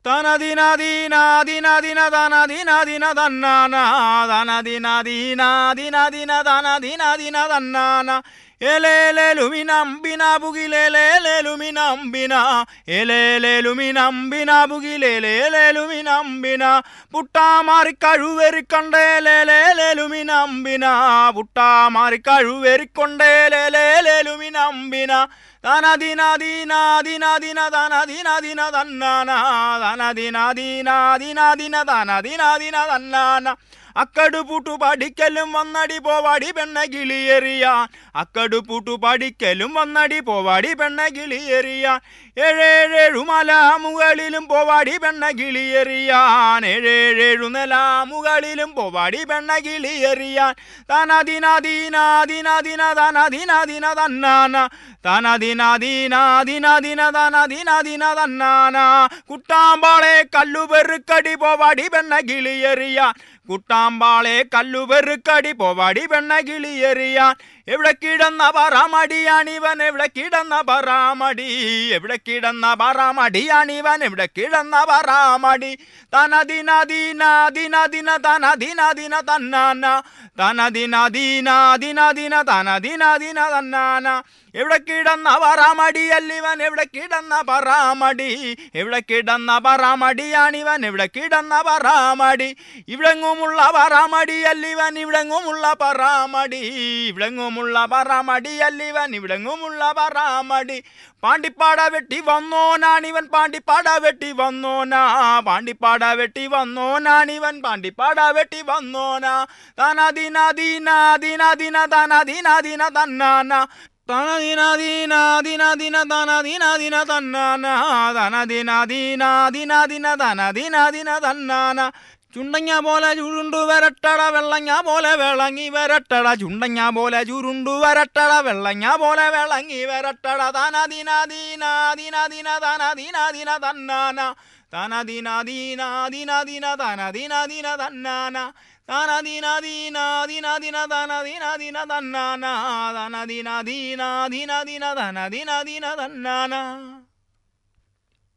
തനദിനദീനാദിനദിന തനദിനദിന തന്നാന തനദിനദീനാദിന തനദിനദിന തന്നാന എലേലുമിനമ്പിന ബുകിലേലുമിനമ്പിന എലേലുമിനമ്പിന ബുകിലേലുമിനമ്പിന പുട്ടാമാറി കഴുവെറിക്കൊണ്ടേലേലുമിനമ്പിന പുട്ടാമാറി കഴുവെറിക്കൊണ്ടേലേലുമിനമ്പിന തനദിനദീനാദിനദിന തനദിനദിന തന്നാന തനദിനദീനാദിനദിന തനദിനദിന തന്നാന അക്കടു പൂട്ടു പഠിക്കലും വന്നടി പോവാടി പെണ്ണ കിളിയെറിയാൻ അക്കടു പൂട്ടു പഠിക്കലും വന്നടി പോവാടി പെണ്ണ കിളിയെറിയാൻ ഏഴേഴേഴു മല മുകളിലും പോവാടി പെണ്ണ കിളിയെറിയാൻ ഏഴേഴേഴു നില മുകളിലും പോവാടി പെണ്ണ കിളിയെറിയാൻ തനദിനദീനാദിനദിന തനദിനദിന തന്നാന തനദിനദീനാദിനദിന തനദിനദിന തന്നാന കുട്ടാമ്പാളെ കല്ലുപെറുക്കടി പോവാടി പെണ്ണ കിളിയെറിയാൻ കുട്ടാമ്പാളെ കല്ലുപെറുക്കടി പോവാടി പെണ്ണ കിളിയെറിയാൻ എവിടെ കിടന്ന പറാമടിയാണിവൻ എവിടെ കിടന്ന പറാമടി എവിടെ കിടന്ന പറാമടിയാണിവൻ എവിടെ കിടന്ന പറാമടി തനദിനദീനാദിനദിന തനദിനദിന തന്നാന തനദിനദീനാദിനദിന തനദിനദിന തന്നാന എവിടെ കിടന്ന പറാമടിയല്ലിവൻ എവിടെ കിടന്ന പറാമടി എവിടെ കിടന്ന പറാമടിയാണിവൻ എവിടെ കിടന്ന പറാമടി ഇവിടെങ്ങുമുള്ള പറാമടിയല്ലിവൻ ഇവിടെങ്ങുമുള്ള പറാമടി ഇവിടെങ്ങുമുള്ള പറാമടിയല്ലിവൻ ഇവിടെങ്ങുമുള്ള പറാമടി പാണ്ടിപ്പാട വെട്ടി വന്നോനാണിവൻ പാണ്ടിപ്പാട വെട്ടി വന്നോനാ പാണ്ടിപ്പാട വെട്ടി വന്നോനാണിവൻ പാണ്ടിപ്പാട വെട്ടി വന്നോനാ തനദിനദീനാദിനദിന തനദിനദിന തന്നാന തനദിനദീനാദിനദിന തനദിനദിന തന്നാന തനദിനദീനാദിനദിന തനദിനദിന തന്നാന ചുണ്ടങ്ങ പോലെ ചുരുണ്ടു വരട്ടട വെള്ളങ്ങ പോലെ വിളങ്ങി വരട്ടട ചുണ്ടങ്ങ പോലെ ചുരുണ്ടു വരട്ടട വെള്ളങ്ങ പോലെ വിളങ്ങി വരട്ടട തനദിനദീനാദിനദിന തനദിനദിന തന്നാന തനദിനദീനാദിനദിന തനദിനദിന തന്നാന തനദിനദീനാദിനദിന തനദിനദിന തന്നാന തനദിനദീനാദിനദിന തനദിനദിന തന്നാന